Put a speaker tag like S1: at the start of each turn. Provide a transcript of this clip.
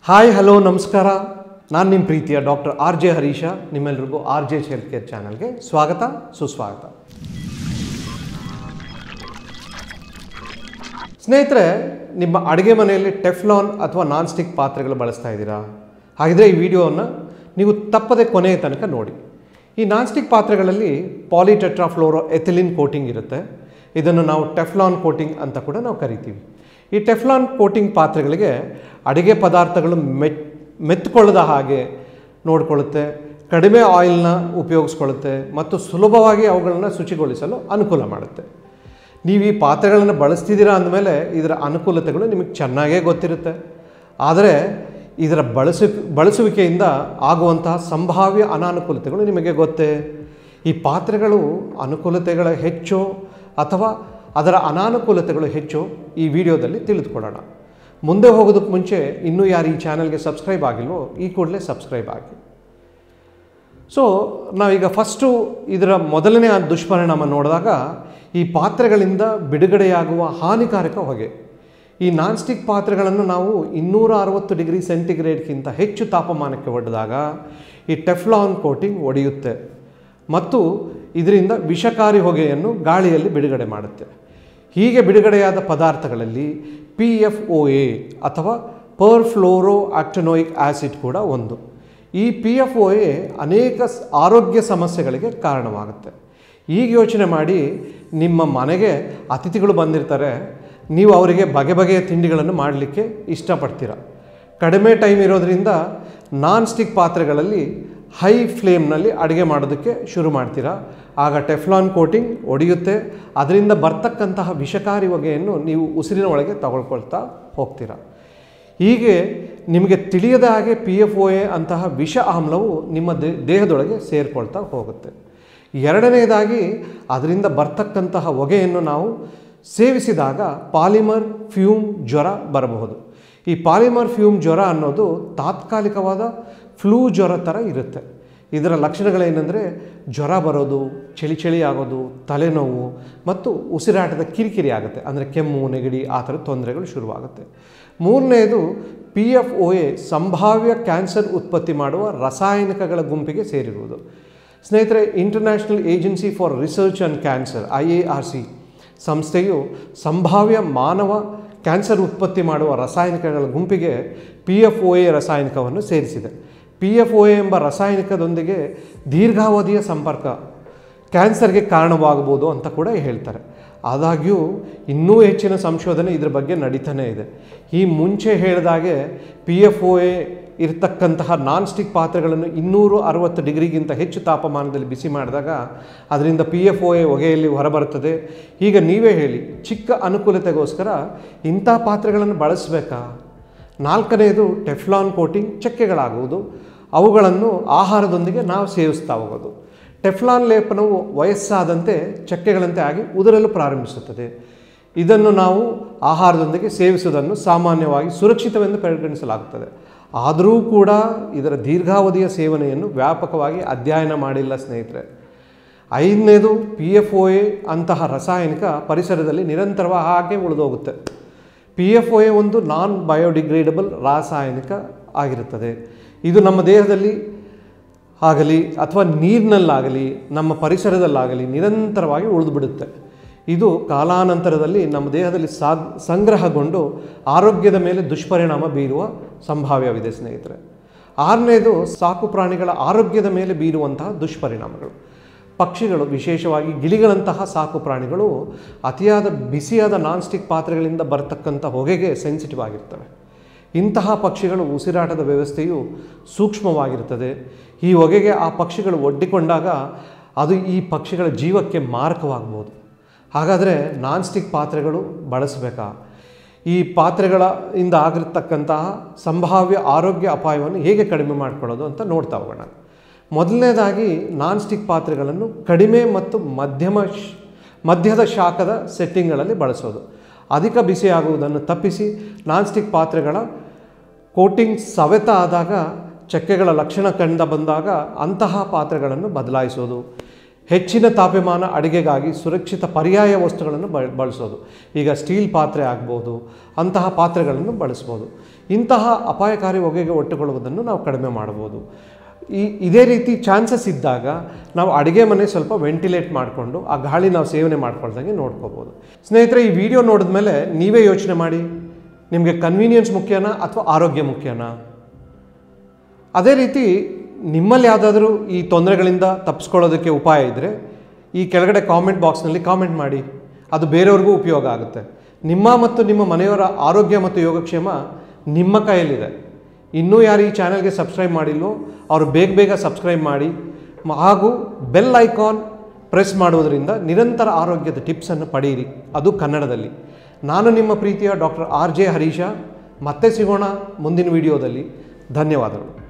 S1: hi hello ನಮಸ್ಕಾರ ನಾನು ನಿಮ್ಮ ಪ್ರೀತಿಯ ಡಾಕ್ಟರ್ ಆರ್ ಜೆ ಹರೀಶ ನಿಮ್ಮೆಲ್ರಿಗೂ ಆರ್ ಜೆ ಹೆಲ್ತ್ ಕೇರ್ ಚಾನಲ್ಗೆ ಸ್ವಾಗತ ಸುಸ್ವಾಗತ ಸ್ನೇಹಿತರೆ ನಿಮ್ಮ ಅಡುಗೆ ಮನೆಯಲ್ಲಿ ಟೆಫ್ಲಾನ್ ಅಥವಾ ನಾನ್ ಸ್ಟಿಕ್ ಪಾತ್ರೆಗಳು ಬಳಸ್ತಾ ಇದ್ದೀರಾ ಹಾಗಿದ್ರೆ ಈ ವಿಡಿಯೋವನ್ನು ನೀವು ತಪ್ಪದೆ ಕೊನೆಯ ತನಕ ನೋಡಿ ಈ ನಾನ್ ಸ್ಟಿಕ್ ಪಾತ್ರೆಗಳಲ್ಲಿ ಪಾಲಿಟೆಟ್ರಾಫ್ಲೋರೋ ಎಥಿಲಿನ್ ಕೋಟಿಂಗ್ ಇರುತ್ತೆ ಇದನ್ನು ನಾವು ಟೆಫ್ಲಾನ್ ಕೋಟಿಂಗ್ ಅಂತ ಕೂಡ ನಾವು ಕರಿತೀವಿ ಈ ಟೆಫ್ಲಾನ್ ಕೋಟಿಂಗ್ ಪಾತ್ರೆಗಳಿಗೆ ಅಡುಗೆ ಪದಾರ್ಥಗಳು ಮೆಟ್ ಮೆತ್ತುಕೊಳ್ಳದ ಹಾಗೆ ನೋಡಿಕೊಳ್ಳುತ್ತೆ ಕಡಿಮೆ ಆಯಿಲ್ನ ಉಪಯೋಗಿಸ್ಕೊಳ್ಳುತ್ತೆ ಮತ್ತು ಸುಲಭವಾಗಿ ಅವುಗಳನ್ನು ಶುಚಿಗೊಳಿಸಲು ಅನುಕೂಲ ಮಾಡುತ್ತೆ ನೀವು ಈ ಪಾತ್ರೆಗಳನ್ನು ಬಳಸ್ತಿದ್ದೀರಾ ಅಂದಮೇಲೆ ಇದರ ಅನುಕೂಲತೆಗಳು ನಿಮಗೆ ಚೆನ್ನಾಗೇ ಗೊತ್ತಿರುತ್ತೆ ಆದರೆ ಇದರ ಬಳಸು ಬಳಸುವಿಕೆಯಿಂದ ಆಗುವಂತಹ ಸಂಭಾವ್ಯ ಅನಾನುಕೂಲತೆಗಳು ನಿಮಗೆ ಗೊತ್ತೇ ಈ ಪಾತ್ರೆಗಳು ಅನುಕೂಲತೆಗಳ ಹೆಚ್ಚು ಅಥವಾ ಅದರ ಅನಾನುಕೂಲತೆಗಳು ಹೆಚ್ಚು ಈ ವಿಡಿಯೋದಲ್ಲಿ ತಿಳಿದುಕೊಳ್ಳೋಣ ಮುಂದೆ ಹೋಗೋದಕ್ಕೆ ಮುಂಚೆ ಇನ್ನೂ ಯಾರು ಈ ಚಾನಲ್ಗೆ ಸಬ್ಸ್ಕ್ರೈಬ್ ಆಗಿಲ್ವೋ ಈ ಕೂಡಲೇ ಸಬ್ಸ್ಕ್ರೈಬ್ ಆಗಿ ಸೊ ನಾವೀಗ ಫಸ್ಟು ಇದರ ಮೊದಲನೇ ಆ ದುಷ್ಪರಿಣಾಮ ನೋಡಿದಾಗ ಈ ಪಾತ್ರೆಗಳಿಂದ ಬಿಡುಗಡೆಯಾಗುವ ಹಾನಿಕಾರಕ ಹೊಗೆ ಈ ನಾನ್ ಸ್ಟಿಕ್ ಪಾತ್ರೆಗಳನ್ನು ನಾವು ಇನ್ನೂರ ಅರವತ್ತು ಡಿಗ್ರಿ ಸೆಂಟಿಗ್ರೇಡ್ಗಿಂತ ಹೆಚ್ಚು ತಾಪಮಾನಕ್ಕೆ ಒಡ್ಡಿದಾಗ ಈ ಟೆಫ್ಲಾನ್ ಕೋಟಿಂಗ್ ಒಡೆಯುತ್ತೆ ಮತ್ತು ಇದರಿಂದ ವಿಷಕಾರಿ ಹೊಗೆಯನ್ನು ಗಾಳಿಯಲ್ಲಿ ಬಿಡುಗಡೆ ಮಾಡುತ್ತೆ ಹೀಗೆ ಬಿಡುಗಡೆಯಾದ ಪದಾರ್ಥಗಳಲ್ಲಿ ಪಿ ಎಫ್ ಒ ಎ ಅಥವಾ ಪರ್ಫ್ಲೋರೋ ಆಕ್ಟನೋಯಿಕ್ ಆ್ಯಸಿಡ್ ಕೂಡ ಒಂದು ಈ ಪಿ ಎಫ್ ಒ ಎ ಅನೇಕ ಸ್- ಆರೋಗ್ಯ ಸಮಸ್ಯೆಗಳಿಗೆ ಕಾರಣವಾಗುತ್ತೆ ಈಗ ಯೋಚನೆ ಮಾಡಿ ನಿಮ್ಮ ಮನೆಗೆ ಅತಿಥಿಗಳು ಬಂದಿರ್ತಾರೆ ನೀವು ಅವರಿಗೆ ಬಗೆ ಬಗೆಯ ತಿಂಡಿಗಳನ್ನು ಮಾಡಲಿಕ್ಕೆ ಇಷ್ಟಪಡ್ತೀರ ಕಡಿಮೆ ಟೈಮ್ ಇರೋದ್ರಿಂದ ನಾನ್ ಸ್ಟಿಕ್ ಪಾತ್ರೆಗಳಲ್ಲಿ ಹೈ ಫ್ಲೇಮ್ನಲ್ಲಿ ಅಡುಗೆ ಮಾಡೋದಕ್ಕೆ ಶುರು ಮಾಡ್ತೀರಾ ಆಗ ಟೆಫ್ಲಾನ್ ಕೋಟಿಂಗ್ ಒಡೆಯುತ್ತೆ ಅದರಿಂದ ಬರ್ತಕ್ಕಂತಹ ವಿಷಕಾರಿ ಹೊಗೆಯನ್ನು ನೀವು ಉಸಿರಿನ ಒಳಗೆ ತಗೊಳ್ಕೊಳ್ತಾ ಹೋಗ್ತೀರಾ ಹೀಗೆ ನಿಮಗೆ ತಿಳಿಯದ ಹಾಗೆ ಪಿ ಎಫ್ ಒ ಎ ಅಂತಹ ವಿಷ ಆಮ್ಲವು ನಿಮ್ಮ ದೇ ದೇಹದೊಳಗೆ ಸೇರಿಕೊಳ್ತಾ ಹೋಗುತ್ತೆ ಎರಡನೆಯದಾಗಿ ಅದರಿಂದ ಬರ್ತಕ್ಕಂತಹ ಹೊಗೆಯನ್ನು ನಾವು ಸೇವಿಸಿದಾಗ ಪಾಲಿಮರ್ ಫ್ಯೂಮ್ ಜ್ವರ ಬರಬಹುದು ಈ ಪಾಲಿಮರ್ ಫ್ಯೂಮ್ ಜ್ವರ ಅನ್ನೋದು ತಾತ್ಕಾಲಿಕವಾದ ಫ್ಲೂ ಜ್ವರ ಥರ ಇರುತ್ತೆ ಇದರ ಲಕ್ಷಣಗಳೇನೆಂದರೆ ಜ್ವರ ಬರೋದು ಚಳಿ ಚಳಿ ಆಗೋದು ತಲೆನೋವು ಮತ್ತು ಉಸಿರಾಟದ ಕಿರಿಕಿರಿ ಆಗುತ್ತೆ ಅಂದರೆ ಕೆಮ್ಮು ನೆಗಡಿ ಆ ಥರದ ತೊಂದರೆಗಳು ಶುರುವಾಗುತ್ತೆ ಮೂರನೆಯದು ಪಿ ಎಫ್ ಒ ಎ ಸಂಭಾವ್ಯ ಕ್ಯಾನ್ಸರ್ ಉತ್ಪತ್ತಿ ಮಾಡುವ ರಾಸಾಯನಿಕಗಳ ಗುಂಪಿಗೆ ಸೇರಿರುವುದು ಸ್ನೇಹಿತರೆ international agency for research and cancer I A R C ಸಂಸ್ಥೆಯು ಸಂಭಾವ್ಯ ಮಾನವ ಕ್ಯಾನ್ಸರ್ ಉತ್ಪತ್ತಿ ಮಾಡುವ ರಾಸಾಯನಿಕಗಳ ಗುಂಪಿಗೆ ಪಿ ಎಫ್ ಒ ಎ ರಾಸಾಯನಿಕವನ್ನು ಸೇರಿಸಿದೆ ಪಿ ಎಫ್ ಒ ಎ ಎಂಬ ರಾಸಾಯನಿಕದೊಂದಿಗೆ ದೀರ್ಘಾವಧಿಯ ಸಂಪರ್ಕ ಕ್ಯಾನ್ಸರ್ಗೆ ಕಾರಣವಾಗಬಹುದು ಅಂತ ಕೂಡ ಹೇಳ್ತಾರೆ ಆದಾಗ್ಯೂ ಇನ್ನೂ ಹೆಚ್ಚಿನ ಸಂಶೋಧನೆ ಇದ್ರ ಬಗ್ಗೆ ನಡೀತಾನೇ ಇದೆ ಈ ಮುಂಚೆ ಹೇಳಿದಾಗೆ ಪಿ ಎಫ್ ಒ ಎ ಇರತಕ್ಕಂತಹ ನಾನ್ ಸ್ಟಿಕ್ ಪಾತ್ರೆಗಳನ್ನು ಇನ್ನೂರು ಅರವತ್ತು ಡಿಗ್ರಿಗಿಂತ ಹೆಚ್ಚು ತಾಪಮಾನದಲ್ಲಿ ಬಿಸಿ ಮಾಡಿದಾಗ ಅದರಿಂದ ಪಿ ಎಫ್ ಒ ಎ ಹೊಗೆಯಲ್ಲಿ ಹೊರಬರುತ್ತದೆ ಈಗ ನೀವೇ ಹೇಳಿ ಚಿಕ್ಕ ಅನುಕೂಲತೆಗೋಸ್ಕರ ಇಂಥ ಪಾತ್ರೆಗಳನ್ನು ಬಳಸಬೇಕಾ ನಾಲ್ಕನೆಯದು ಟೆಫ್ಲಾನ್ ಕೋಟಿಂಗ್ ಚಕ್ಕೆಗಳಾಗುವುದು ಅವುಗಳನ್ನು ಆಹಾರದೊಂದಿಗೆ ನಾವು ಸೇವಿಸ್ತಾ ಹೋಗೋದು ಟೆಫ್ಲಾನ್ ಲೇಪನವು ವಯಸ್ಸಾದಂತೆ ಚಕ್ಕೆಗಳಂತೆ ಆಗಿ ಉದುರಲು ಪ್ರಾರಂಭಿಸುತ್ತದೆ ಇದನ್ನು ನಾವು ಆಹಾರದೊಂದಿಗೆ ಸೇವಿಸುವುದನ್ನು ಸಾಮಾನ್ಯವಾಗಿ ಸುರಕ್ಷಿತವೆಂದು ಪರಿಗಣಿಸಲಾಗುತ್ತದೆ ಆದರೂ ಕೂಡ ಇದರ ದೀರ್ಘಾವಧಿಯ ಸೇವನೆಯನ್ನು ವ್ಯಾಪಕವಾಗಿ ಅಧ್ಯಯನ ಮಾಡಿಲ್ಲ ಸ್ನೇಹಿತರೆ ಐದನೇದು ಪಿ ಎಫ್ ಒ ಎ ಅಂತಹ ರಾಸಾಯನಿಕ ಪರಿಸರದಲ್ಲಿ ನಿರಂತರವಾಗಿ ಹಾಗೆ ಉಳಿದೋಗುತ್ತೆ ಪಿ ಎಫ್ ಒ ಎ ಒಂದು ನಾನ್ ಬಯೋಡಿಗ್ರೇಡಬಲ್ ರಾಸಾಯನಿಕ ಆಗಿರುತ್ತದೆ ಇದು ನಮ್ಮ ದೇಹದಲ್ಲಿ ಆಗಲಿ ಅಥವಾ ನೀರಿನಲ್ಲಾಗಲಿ ನಮ್ಮ ಪರಿಸರದಲ್ಲಾಗಲಿ ನಿರಂತರವಾಗಿ ಉಳಿದುಬಿಡುತ್ತೆ ಇದು ಕಾಲಾನಂತರದಲ್ಲಿ ನಮ್ಮ ದೇಹದಲ್ಲಿ ಸಾಗ್ ಸಂಗ್ರಹಗೊಂಡು ಆರೋಗ್ಯದ ಮೇಲೆ ದುಷ್ಪರಿಣಾಮ ಬೀರುವ ಸಂಭಾವ್ಯವಿದೆ ಸ್ನೇಹಿತರೆ ಆರನೇದು ಸಾಕು ಪ್ರಾಣಿಗಳ ಆರೋಗ್ಯದ ಮೇಲೆ ಬೀರುವಂತಹ ದುಷ್ಪರಿಣಾಮಗಳು ಪಕ್ಷಿಗಳು ವಿಶೇಷವಾಗಿ ಗಿಳಿಗಳಂತಹ ಸಾಕು ಪ್ರಾಣಿಗಳು ಅತಿಯಾದ ಬಿಸಿಯಾದ ನಾನ್ ಸ್ಟಿಕ್ ಪಾತ್ರೆಗಳಿಂದ ಬರ್ತಕ್ಕಂಥ ಹೊಗೆಗೆ ಸೆನ್ಸಿಟಿವ್ ಆಗಿರ್ತವೆ ಇಂತಹ ಪಕ್ಷಿಗಳು ಉಸಿರಾಟದ ವ್ಯವಸ್ಥೆಯು ಸೂಕ್ಷ್ಮವಾಗಿರುತ್ತದೆ ಈ ಹೊಗೆಗೆ ಆ ಪಕ್ಷಿಗಳು ಒಡ್ಡಿಕೊಂಡಾಗ ಅದು ಈ ಪಕ್ಷಿಗಳ ಜೀವಕ್ಕೆ ಮಾರಕವಾಗ್ಬೋದು ಹಾಗಾದರೆ ನಾನ್ ಸ್ಟಿಕ್ ಪಾತ್ರೆಗಳು ಬಳಸಬೇಕಾ ಈ ಪಾತ್ರೆಗಳ ಇಂದ ಆಗಿರ್ತಕ್ಕಂತಹ ಸಂಭಾವ್ಯ ಆರೋಗ್ಯ ಅಪಾಯವನ್ನು ಹೇಗೆ ಕಡಿಮೆ ಮಾಡ್ಕೊಳ್ಳೋದು ಅಂತ ನೋಡ್ತಾ ಹೋಗೋಣ ಮೊದಲನೇದಾಗಿ ನಾನ್ ಸ್ಟಿಕ್ ಪಾತ್ರೆಗಳನ್ನು ಕಡಿಮೆ ಮತ್ತು ಮಧ್ಯಮ ಶ್- ಮಧ್ಯದ ಶಾಖದ ಸೆಟ್ಟಿಂಗ್ಗಳಲ್ಲಿ ಬಳಸೋದು ಅಧಿಕ ಬಿಸಿಯಾಗುವುದನ್ನು ತಪ್ಪಿಸಿ ನಾನ್ ಸ್ಟಿಕ್ ಪಾತ್ರೆಗಳ ಕೋಟಿಂಗ್ ಸವೆತ ಆದಾಗ ಚಕ್ಕೆಗಳ ಲಕ್ಷಣ ಕಂಡು ಬಂದಾಗ ಅಂತಹ ಪಾತ್ರೆಗಳನ್ನು ಬದಲಾಯಿಸೋದು ಹೆಚ್ಚಿನ ತಾಪಮಾನ ಅಡುಗೆಗಾಗಿ ಸುರಕ್ಷಿತ ಪರ್ಯಾಯ ವಸ್ತುಗಳನ್ನು ಬಳ ಬಳಸೋದು ಈಗ ಸ್ಟೀಲ್ ಪಾತ್ರೆ ಆಗ್ಬೋದು ಅಂತಹ ಪಾತ್ರೆಗಳನ್ನು ಬಳಸ್ಬೋದು ಇಂತಹ ಅಪಾಯಕಾರಿ ಹೊಗೆಗೆ ಒಟ್ಟುಕೊಳ್ಳುವುದನ್ನು ನಾವು ಕಡಿಮೆ ಮಾಡ್ಬೋದು ಈ ಇದೇ ರೀತಿ ಚಾನ್ಸಸ್ ಇದ್ದಾಗ ನಾವು ಅಡುಗೆ ಮನೆ ಸ್ವಲ್ಪ ವೆಂಟಿಲೇಟ್ ಮಾಡಿಕೊಂಡು ಆ ಗಾಳಿ ನಾವು ಸೇವನೆ ಮಾಡ್ಕೊಳ್ದಂಗೆ ನೋಡ್ಕೋಬೋದು ಸ್ನೇಹಿತರೆ ಈ ವಿಡಿಯೋ ನೋಡಿದ್ಮೇಲೆ ನೀವೇ ಯೋಚನೆ ಮಾಡಿ ನಿಮಗೆ ಕನ್ವೀನಿಯನ್ಸ್ ಮುಖ್ಯನಾ ಅಥವಾ ಆರೋಗ್ಯ ಮುಖ್ಯನಾ ಅದೇ ರೀತಿ ನಿಮ್ಮಲ್ಲಿ ಯಾವುದಾದ್ರೂ ಈ ತೊಂದರೆಗಳಿಂದ ತಪ್ಪಿಸ್ಕೊಳ್ಳೋದಕ್ಕೆ ಉಪಾಯ ಇದ್ದರೆ ಈ ಕೆಳಗಡೆ ಕಾಮೆಂಟ್ ಬಾಕ್ಸ್ನಲ್ಲಿ ಕಾಮೆಂಟ್ ಮಾಡಿ ಅದು ಬೇರೆಯವ್ರಿಗೂ ಉಪಯೋಗ ಆಗುತ್ತೆ ನಿಮ್ಮ ಮತ್ತು ನಿಮ್ಮ ಮನೆಯವರ ಆರೋಗ್ಯ ಮತ್ತು ಯೋಗಕ್ಷೇಮ ನಿಮ್ಮ ಕೈಯಲ್ಲಿದೆ ಇನ್ನೂ ಯಾರು ಈ ಚಾನಲ್ಗೆ ಸಬ್ಸ್ಕ್ರೈಬ್ ಮಾಡಿಲ್ವೋ ಅವರು ಬೇಗ ಬೇಗ ಸಬ್ಸ್ಕ್ರೈಬ್ ಮಾಡಿ ಮ- ಹಾಗೂ ಬೆಲ್ ಐಕಾನ್ ಪ್ರೆಸ್ ಮಾಡುವುದರಿಂದ ನಿರಂತರ ಆರೋಗ್ಯದ ಟಿಪ್ಸನ್ನು ಪಡೆಯಿರಿ ಅದು ಕನ್ನಡದಲ್ಲಿ ನಾನು ನಿಮ್ಮ ಪ್ರೀತಿಯ ಡಾಕ್ಟರ್ ಆರ್ ಜೆ ಹರೀಶ ಮತ್ತೆ ಸಿಗೋಣ ಮುಂದಿನ ವಿಡಿಯೋದಲ್ಲಿ ಧನ್ಯವಾದಗಳು